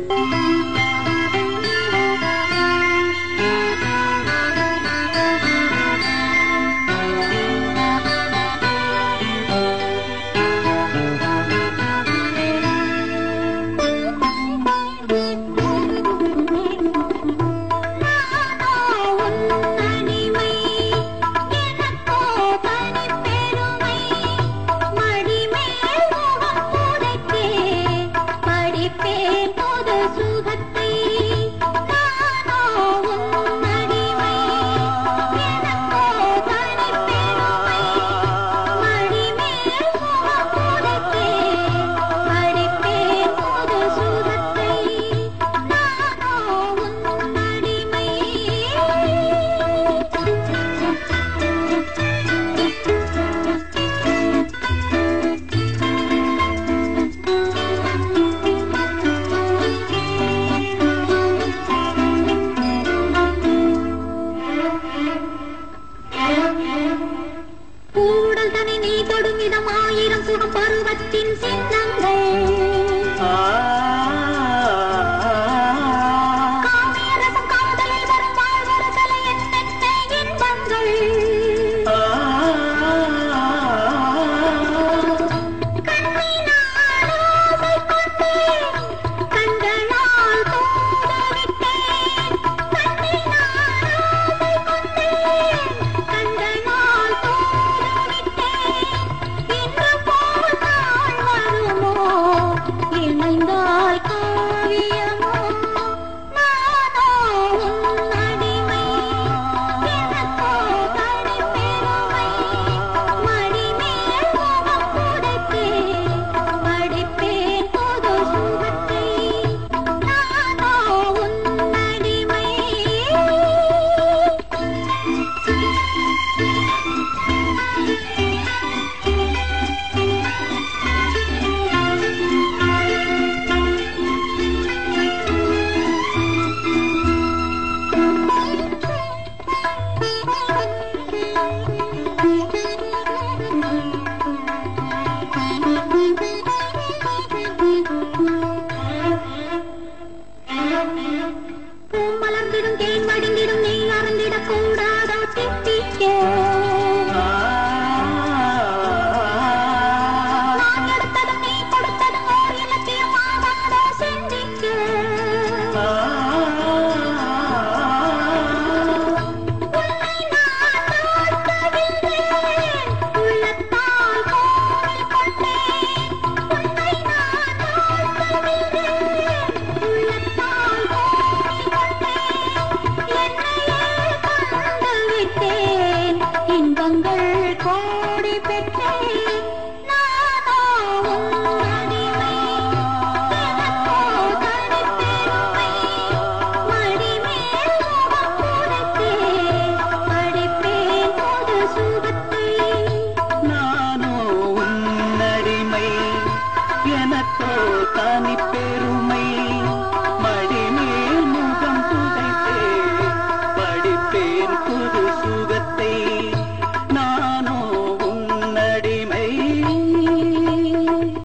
நானோ உன் அடிமை எனக்கோ தனிப்பெருமை மடிமேல் முகம் புதைத்தே படிப்பேன் பொது சுகத்தை நானோ உன் அடிமை எனக்கோ தனிப்பெருமை மடிமேல் முகம் புதைத்தே படிப்பேன் பொது சுகத்தை நானோ உன் அடிமை கூடல் தனி நீ தொடும் விதம் ஆயிரம் சுகம் பருவத்தின் சின்னங்கள் காமியரசம் காதலில் வரும் வாழ்வொரு கலை என்னென்ன இன்பங்கள் கண்ணினால் ஆசை கொண்டேன் கண்களால் தூதுவிட்டேன் கண்ணினால் ஆசை கொண்டேன் கண்களால் தூதுவிட்டேன் இன்று போல் நாள் வருமோ இணைந்தால் காவியமோ நானோ உன் அடிமை எனக்கோ தனிப்பெருமை மடிமேல் முகம் புதைத்தே படிப்பேன் பொது சுகத்தை நானோ உன் அடிமை பூ மலர்ந்திடும் தேன் வடிந்திடும் நீ அறந்திடக் கூடாதோ தித்திக்க